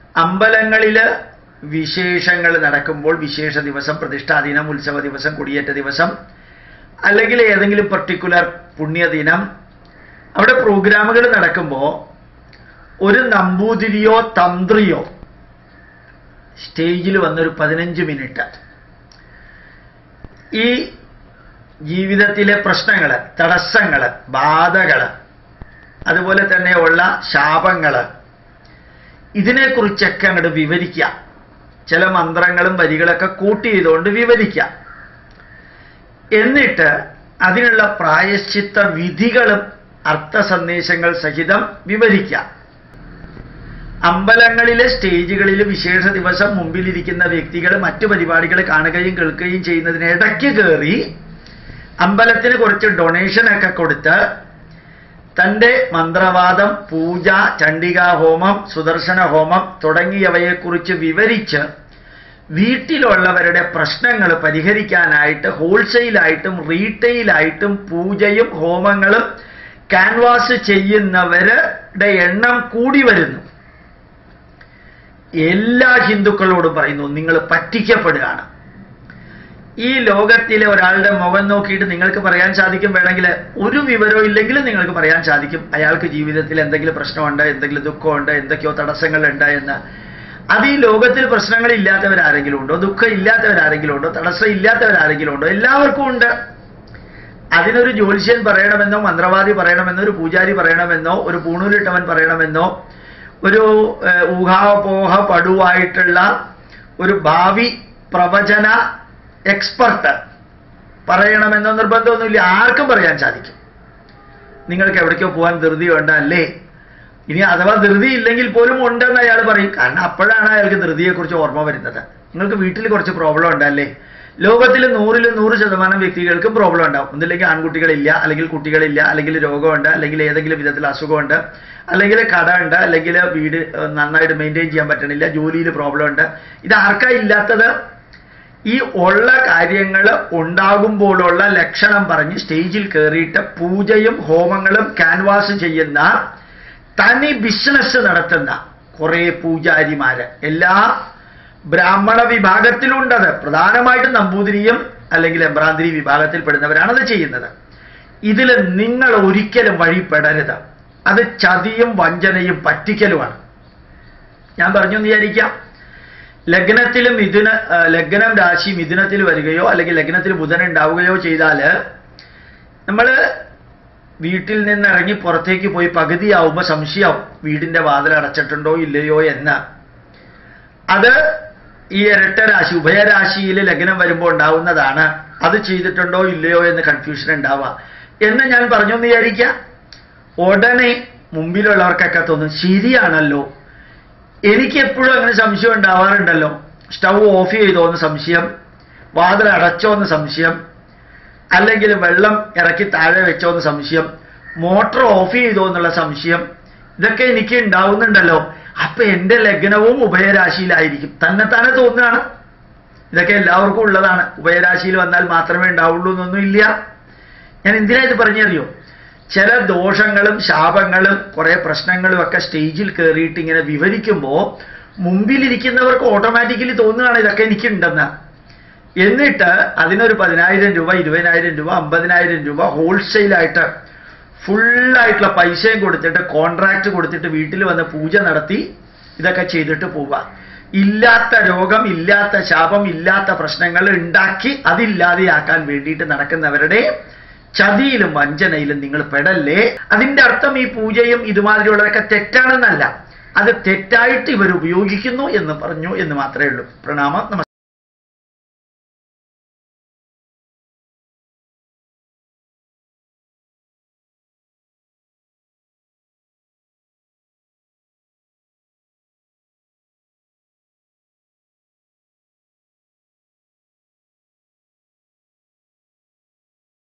അമ്പലങ്ങളില് വിശേഷങ്ങൾ നടക്കുമ്പോൾ വിശേഷ ദിവസം പ്രതിഷ്ഠാദിനം ഉത്സവ ദിവസം കുടിയേറ്റ ദിവസം അല്ലെങ്കിൽ ഏതെങ്കിലും പർട്ടിക്കുലർ പുണ്യദിനം അവിടെ പ്രോഗ്രാമുകൾ നടക്കുമ്പോൾ ഒരു നമ്പൂതിരിയോ തന്ത്രിയോ സ്റ്റേജിൽ വന്നൊരു പതിനഞ്ച് മിനിറ്റ് ഈ ജീവിതത്തിലെ പ്രശ്നങ്ങൾ തടസ്സങ്ങൾ ബാധകൾ അതുപോലെ തന്നെ ഉള്ള ശാപങ്ങൾ ഇതിനെക്കുറിച്ചൊക്കെ അങ്ങോട്ട് വിവരിക്കാം ചില മന്ത്രങ്ങളും വരികളൊക്കെ കൂട്ടി ചെയ്തുകൊണ്ട് വിവരിക്കാം എന്നിട്ട് അതിനുള്ള പ്രായശ്ചിത്ത വിധികളും അർത്ഥ സന്ദേശങ്ങൾ സഹിതം വിവരിക്കാം അമ്പലങ്ങളിലെ സ്റ്റേജുകളിൽ വിശേഷ ദിവസം മുമ്പിലിരിക്കുന്ന വ്യക്തികൾ മറ്റു പരിപാടികൾ കാണുകയും കേൾക്കുകയും ചെയ്യുന്നതിന് ഇടയ്ക്ക് കയറി അമ്പലത്തിന് കുറച്ച് ഡൊണേഷനൊക്കെ കൊടുത്ത് തൻ്റെ മന്ത്രവാദം പൂജ ചണ്ഡികാ ഹോമം സുദർശന ഹോമം തുടങ്ങിയവയെക്കുറിച്ച് വിവരിച്ച് വീട്ടിലുള്ളവരുടെ പ്രശ്നങ്ങൾ പരിഹരിക്കാനായിട്ട് ഹോൾസെയിലായിട്ടും റീറ്റെയിലായിട്ടും പൂജയും ഹോമങ്ങളും ക്യാൻവാസ് ചെയ്യുന്നവരുടെ എണ്ണം കൂടി വരുന്നു എല്ലാ ഹിന്ദുക്കളോടും പറയുന്നു നിങ്ങൾ പറ്റിക്കപ്പെടുകയാണ് ഈ ലോകത്തിലെ ഒരാളുടെ മുഖം നോക്കിയിട്ട് നിങ്ങൾക്ക് പറയാൻ സാധിക്കും വേണമെങ്കിൽ ഒരു വിവരവും ഇല്ലെങ്കിലും നിങ്ങൾക്ക് പറയാൻ സാധിക്കും അയാൾക്ക് ജീവിതത്തിൽ എന്തെങ്കിലും പ്രശ്നമുണ്ട് എന്തെങ്കിലും ദുഃഖമുണ്ട് എന്തൊക്കെയോ തടസ്സങ്ങളുണ്ട് എന്ന് അത് ഈ ലോകത്തിൽ പ്രശ്നങ്ങൾ ഇല്ലാത്തവരാരെങ്കിലും ഉണ്ടോ ദുഃഖം ഇല്ലാത്തവരാരെങ്കിലും ഉണ്ടോ തടസ്സം ഇല്ലാത്തവരാരെങ്കിലും ഉണ്ടോ എല്ലാവർക്കും ഉണ്ട് അതിനൊരു ജ്യോത്സ്യൻ പറയണമെന്നോ മന്ത്രവാദി പറയണമെന്നോ ഒരു പൂജാരി പറയണമെന്നോ ഒരു പൂണൂലിട്ടവൻ പറയണമെന്നോ ഒരു ഏഹ്, ഊഹാപോഹ പടുവായിട്ടുള്ള ഒരു ഭാവി പ്രവചന എക്സ്പർട്ട് പറയണമെന്നോ നിർബന്ധമൊന്നുമില്ല ആർക്കും പറയാൻ സാധിക്കും നിങ്ങൾക്ക് എവിടേക്കോ പോകാൻ ധൃതിയുണ്ട് അല്ലേ ഇനി അഥവാ ധൃതി ഇല്ലെങ്കിൽ പോലും ഉണ്ടെന്ന് അയാൾ പറയും കാരണം അപ്പോഴാണ് അയാൾക്ക് ധൃതിയെക്കുറിച്ച് ഓർമ്മ വരുന്നത് നിങ്ങൾക്ക് വീട്ടിൽ കുറച്ച് പ്രോബ്ലം ഉണ്ടല്ലേ ലോകത്തിൽ നൂറിൽ നൂറ് ശതമാനം വ്യക്തികൾക്ക് പ്രോബ്ലം ഉണ്ടാവും ഒന്നില്ലെങ്കിൽ ആൺകുട്ടികളില്ല അല്ലെങ്കിൽ കുട്ടികളില്ല അല്ലെങ്കിൽ രോഗമുണ്ട് അല്ലെങ്കിൽ ഏതെങ്കിലും വിധത്തിൽ അസുഖമുണ്ട് അല്ലെങ്കിൽ കട ഉണ്ട് അല്ലെങ്കിൽ വീട് ഏഹ്, നന്നായിട്ട് മെയിൻറ്റെയിൻ ചെയ്യാൻ പറ്റണില്ല ജോലിയിൽ പ്രോബ്ലം ഉണ്ട് ഇത് ആർക്കാ ഇല്ലാത്തത് ഈ ഉള്ള കാര്യങ്ങൾ ഉണ്ടാകുമ്പോഴുള്ള ലക്ഷണം പറഞ്ഞ് സ്റ്റേജിൽ കയറിയിട്ട് പൂജയും ഹോമങ്ങളും ക്യാൻവാസ് ചെയ്യുന്ന തനി ബിസിനസ് നടത്തുന്ന കുറെ പൂജാരിമാര് എല്ലാ ബ്രാഹ്മണ വിഭാഗത്തിലുണ്ടത് പ്രധാനമായിട്ടും നമ്പൂതിരിയും അല്ലെങ്കിൽ എംബ്രാന്തിരി വിഭാഗത്തിൽപ്പെടുന്നവരാണ് അത് ചെയ്യുന്നത് ഇതിൽ നിങ്ങൾ ഒരിക്കലും വഴിപ്പെടരുത് അത് ചതിയും വഞ്ചനയും പറ്റിക്കലുമാണ് ഞാൻ പറഞ്ഞു എന്ന് വിചാരിക്കാം ലഗ്നത്തിലും മിഥുന ആ, ലഗ്നം രാശി മിഥുനത്തിൽ വരികയോ അല്ലെങ്കിൽ ലഗ്നത്തിൽ ബുധൻ ഉണ്ടാവുകയോ ചെയ്താൽ നമ്മൾ വീട്ടിൽ നിന്ന് ഇറങ്ങി പുറത്തേക്ക് പോയി പകുതിയാവുമ്പോൾ സംശയമാവും വീടിന്റെ വാതിൽ അടച്ചിട്ടുണ്ടോ ഇല്ലയോ എന്ന് അത് ഈ ഇരട്ട രാശി ഉഭയരാശിയിൽ ലഗ്നം വരുമ്പോൾ ഉണ്ടാവുന്നതാണ് അത് ചെയ്തിട്ടുണ്ടോ ഇല്ലയോ എന്ന് കൺഫ്യൂഷൻ ഉണ്ടാവുക എന്ന് ഞാൻ പറഞ്ഞു എന്ന് വിചാരിക്കാം ഉടനെ മുമ്പിലുള്ളവർക്കൊക്കെ തോന്നും ശരിയാണല്ലോ എനിക്ക് എപ്പോഴും അങ്ങനെ സംശയം ഉണ്ടാവാറുണ്ടല്ലോ സ്റ്റൗ ഓഫ് ചെയ്തോ എന്ന് സംശയം വാതിൽ അടച്ചോ എന്ന് സംശയം അല്ലെങ്കിൽ വെള്ളം ഇറക്കി താഴെ വെച്ചോ എന്ന് സംശയം മോട്ടോർ ഓഫ് ചെയ്തോ എന്നുള്ള സംശയം ഇതൊക്കെ എനിക്ക് ഉണ്ടാവുന്നുണ്ടല്ലോ അപ്പൊ എന്റെ ലഗ്നവും ഉഭയരാശിയിലായിരിക്കും തന്നെ തന്നെ തോന്നുകയാണ് ഇതൊക്കെ എല്ലാവർക്കും ഉള്ളതാണ് ഉഭയരാശിയിൽ വന്നാൽ മാത്രമേ ഉണ്ടാവുള്ളൂ എന്നൊന്നും ഇല്ല ഞാൻ എന്തിനാ ഇത് പറഞ്ഞറിയോ ചില ദോഷങ്ങളും ശാപങ്ങളും കുറെ പ്രശ്നങ്ങളും ഒക്കെ സ്റ്റേജിൽ കയറിയിട്ട് ഇങ്ങനെ വിവരിക്കുമ്പോൾ മുമ്പിലിരിക്കുന്നവർക്ക് ഓട്ടോമാറ്റിക്കലി തോന്നുകയാണ് ഇതൊക്കെ എനിക്കുണ്ടെന്ന് എന്നിട്ട് അതിനൊരു പതിനായിരം രൂപ ഇരുപതിനായിരം രൂപ അമ്പതിനായിരം രൂപ ഹോൾസെയിലായിട്ട് ഫുള്ളായിട്ടുള്ള പൈസയും കൊടുത്തിട്ട് കോൺട്രാക്ട് കൊടുത്തിട്ട് വീട്ടിൽ വന്ന് പൂജ നടത്തി ഇതൊക്കെ ചെയ്തിട്ട് പോവുക ഇല്ലാത്ത രോഗം ഇല്ലാത്ത ശാപം ഇല്ലാത്ത പ്രശ്നങ്ങൾ ഉണ്ടാക്കി അതില്ലാതെയാക്കാൻ വേണ്ടിയിട്ട് നടക്കുന്നവരുടെ ചതിയിലും വഞ്ചനയിലും നിങ്ങൾ പെടല്ലേ അതിന്റെ അർത്ഥം ഈ പൂജയും ഇതുമാതിരിയുള്ളതൊക്കെ തെറ്റാണെന്നല്ല അത് തെറ്റായിട്ട് ഇവർ ഉപയോഗിക്കുന്നു എന്ന് പറഞ്ഞു എന്ന് മാത്രമേ ഉള്ളൂ പ്രണാമം നമസ്കാരം